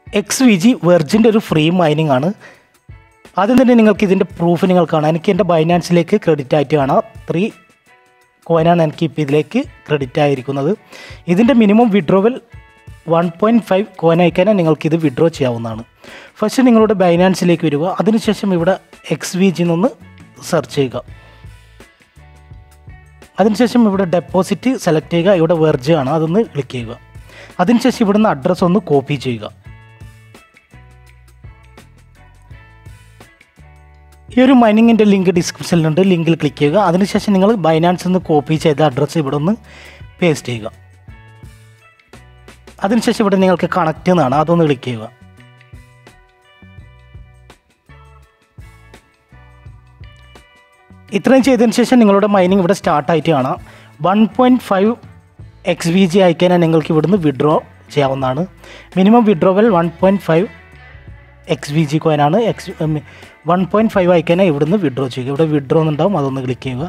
X V G വെർജിൻ്റെ ഒരു free mining ആണ് ആദ്യം തന്നെ നിങ്ങൾക്ക് ഇതിൻ്റെ പ്രൂഫ് നിങ്ങൾ കാണാം എനിക്ക് എൻ്റെ ബൈനാൻസിലേക്ക് ക്രെഡിറ്റ് ആയിട്ട് കാണാം ത്രീ കോയിനാണ് എനിക്ക് ഇപ്പോൾ ഇതിലേക്ക് ക്രെഡിറ്റ് ആയിരിക്കുന്നത് ഇതിൻ്റെ minimum withdrawal one point five coin അയക്കാനാണ് നിങ്ങൾക്ക് ഇത് വിഡ്രോ ചെയ്യാവുന്നതാണ് ഫസ്റ്റ് നിങ്ങളുടെ ബൈനാൻസിലേക്ക് വരിക അതിനുശേഷം ഇവിടെ എക്സ് വി ജി നിന്ന് സെർച്ച് ചെയ്യുക അതിനുശേഷം ഇവിടെ ഡെപ്പോസിറ്റ് സെലക്ട് ചെയ്യുക ഇവിടെ വെർജ് ആണ് അതൊന്ന് ക്ലിക്ക് ചെയ്യുക അതിനുശേഷം ഇവിടുന്ന് അഡ്രസ്സ് ഒന്ന് കോപ്പി ചെയ്യുക ഈ ഒരു മൈനിങ്ങിൻ്റെ ലിങ്ക് ഡിസ്ക്രിപ്ഷനിലുണ്ട് ലിങ്കിൽ ക്ലിക്ക് ചെയ്യുക അതിനുശേഷം നിങ്ങൾ ബൈനാൻസിൽ നിന്ന് കോപ്പി ചെയ്ത അഡ്രസ്സ് ഇവിടെ ഒന്ന് പേസ്റ്റ് ചെയ്യുക അതിനുശേഷം ഇവിടെ നിങ്ങൾക്ക് കണക്റ്റ് എന്നാണ് അതൊന്ന് ക്ലിക്ക് ചെയ്യുക ഇത്രയും ചെയ്തതിന് ശേഷം നിങ്ങളുടെ മൈനിങ് ഇവിടെ സ്റ്റാർട്ടായിട്ട് കാണാം one point five X V G അയക്കാനാണ് നിങ്ങൾക്ക് ഇവിടുന്ന് വിഡ്രോ ചെയ്യാവുന്നതാണ് minimum withdrawal one point five X V G കോയിനാണ് എക്സ് വൺ പോയിൻറ്റ് ഫൈവ് അയക്കാനാണ് ഇവിടുന്ന് വിഡ്രോ ചെയ്യുക ഇവിടെ വിഡ്രോ എന്നുണ്ടാവും അതൊന്ന് ക്ലിക്ക് ചെയ്യുക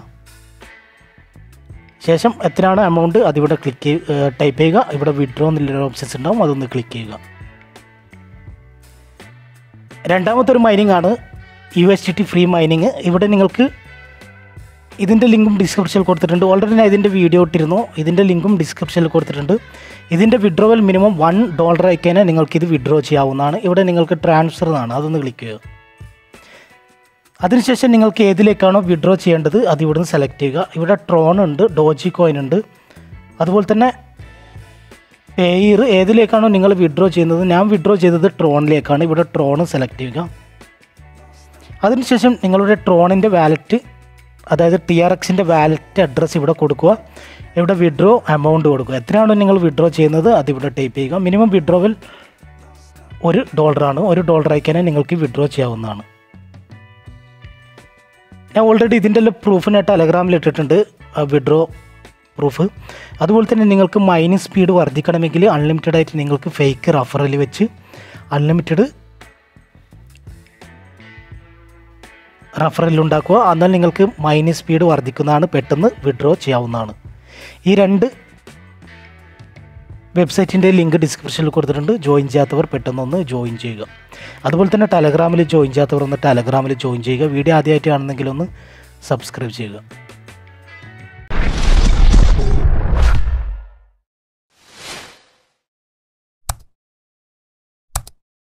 ശേഷം എത്രയാണ് എമൗണ്ട് അതിവിടെ ക്ലിക്ക് ടൈപ്പ് ചെയ്യുക ഇവിടെ വിഡ്രോ എന്നുള്ള ഓപ്ഷൻസ് ഉണ്ടാവും അതൊന്ന് ക്ലിക്ക് ചെയ്യുക രണ്ടാമത്തെ ഒരു മൈനിങ് ആണ് U S T T free mining ഇവിടെ നിങ്ങൾക്ക് ഇതിൻ്റെ ലിങ്കും ഡിസ്ക്രിപ്ഷനിൽ കൊടുത്തിട്ടുണ്ട് ഓൾറെഡി ഞാൻ ഇതിൻ്റെ വീഡിയോ ഇട്ടിരുന്നു ഇതിൻ്റെ ലിങ്കും ഡിസ്ക്രിപ്ഷനിൽ കൊടുത്തിട്ടുണ്ട് ഇതിൻ്റെ വിഡ്രോവൽ മിനിമം വൺ ഡോളർ അയക്കാനേ നിങ്ങൾക്ക് ഇത് വിഡ്രോ ചെയ്യാവുന്നതാണ് ഇവിടെ നിങ്ങൾക്ക് ട്രാൻസ്ഫർ എന്നാണ് അതൊന്ന് ക്ലിക്ക് ചെയ്യുക അതിനുശേഷം നിങ്ങൾക്ക് ഏതിലേക്കാണോ വിഡ്രോ ചെയ്യേണ്ടത് അത് ഇവിടുന്ന് സെലക്ട് ചെയ്യുക ഇവിടെ ട്രോൺ ഉണ്ട് ഡോജി കോയിൻ ഉണ്ട് അതുപോലെ തന്നെ പേയർ ഏതിലേക്കാണോ നിങ്ങൾ വിഡ്രോ ചെയ്യുന്നത് ഞാൻ വിഡ്രോ ചെയ്തത് ട്രോണിലേക്കാണ് ഇവിടെ ട്രോൺ സെലക്ട് ചെയ്യുക അതിനുശേഷം നിങ്ങളുടെ ട്രോണിൻ്റെ വാലറ്റ് അതായത് ടി ആർ എക്സിൻ്റെ വാലറ്റ് അഡ്രസ്സ് ഇവിടെ കൊടുക്കുക ഇവിടെ വിഡ്രോ എമൗണ്ട് കൊടുക്കുക എത്രയാണോ നിങ്ങൾ വിഡ്രോ ചെയ്യുന്നത് അതിവിടെ ടൈപ്പ് ചെയ്യുക മിനിമം വിഡ്രോവൽ ഒരു ഡോളറാണ് ഒരു ഡോളർ അയക്കാനേ നിങ്ങൾക്ക് വിഡ്രോ ചെയ്യാവുന്നതാണ് ഞാൻ ഓൾറെഡി ഇതിൻ്റെ എല്ലാം പ്രൂഫ് ഞാൻ ടെലഗ്രാമിൽ ഇട്ടിട്ടുണ്ട് വിഡ്രോ പ്രൂഫ് അതുപോലെ തന്നെ നിങ്ങൾക്ക് മൈനിങ് സ്പീഡ് വർദ്ധിക്കണമെങ്കിൽ അൺലിമിറ്റഡ് ആയിട്ട് നിങ്ങൾക്ക് ഫേക്ക് റഫറൽ വെച്ച് അൺലിമിറ്റഡ് റഫറൽ ഉണ്ടാക്കുക എന്നാൽ നിങ്ങൾക്ക് മൈനിങ് സ്പീഡ് വർദ്ധിക്കുന്നതാണ് പെട്ടെന്ന് വിഡ്രോ ചെയ്യാവുന്നതാണ് ഈ രണ്ട് വെബ്സൈറ്റിൻ്റെ ലിങ്ക് ഡിസ്ക്രിപ്ഷനിൽ കൊടുത്തിട്ടുണ്ട് ജോയിൻ ചെയ്യാത്തവർ പെട്ടെന്നൊന്ന് ജോയിൻ ചെയ്യുക അതുപോലെ തന്നെ ടെലഗ്രാമിൽ ജോയിൻ ചെയ്യാത്തവർ ഒന്ന് ടെലഗ്രാമിൽ ജോയിൻ ചെയ്യുക വീഡിയോ ആദ്യമായിട്ട് കാണുന്നെങ്കിൽ ഒന്ന് സബ്സ്ക്രൈബ് ചെയ്യുക